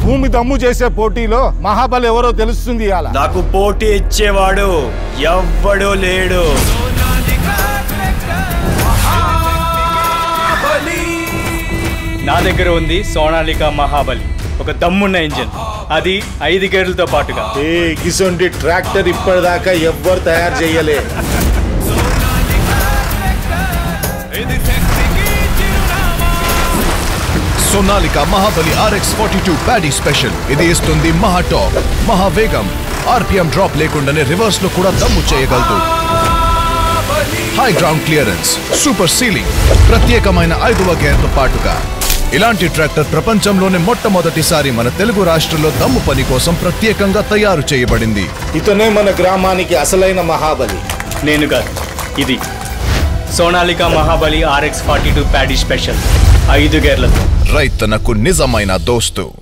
భూమి దమ్ము చేసే పోటీలో మహాబలి ఎవరో తెలుస్తుంది ఇవాళ నాకు పోటీ ఇచ్చేవాడు ఎవ్వడూ లేడు నా దగ్గర ఉంది సోనాలిక మహాబలి ఒక దమ్మున్న ఇంజిన్ అది ఐదు గేర్లతో పాటుగా ఏ గిసొంటి ట్రాక్టర్ ఇప్పటిదాకా ఎవ్వరు తయారు చేయలే Sonalika Mahabali RX forty two paddy special ఇది ఇస్తుంది మహా టాప్ మహా వేగం ఆర్పిఎం డ్రాప్ లేకుండానే రివర్స్ లో కూడా దమ్ము చేయగలదు high ground clearance super sealing ప్రత్యేకమైన ఐదవ గేర్తో పాటుగా ఇలాంటి ట్రాక్టర్ ప్రపంచంలోనే మొట్టమొదటిసారి మన తెలుగు రాష్ట్రంలో దమ్ము పని కోసం ప్రత్యేకంగా తయారు చేయబడింది ఇతనే మన గ్రామానికి అసలైన మహాబలి నేను కాదు ఇది Sonalika Mahabali RX forty two paddy special ఐదు గేర్లతో రైతనకు నిజమైన దోస్తు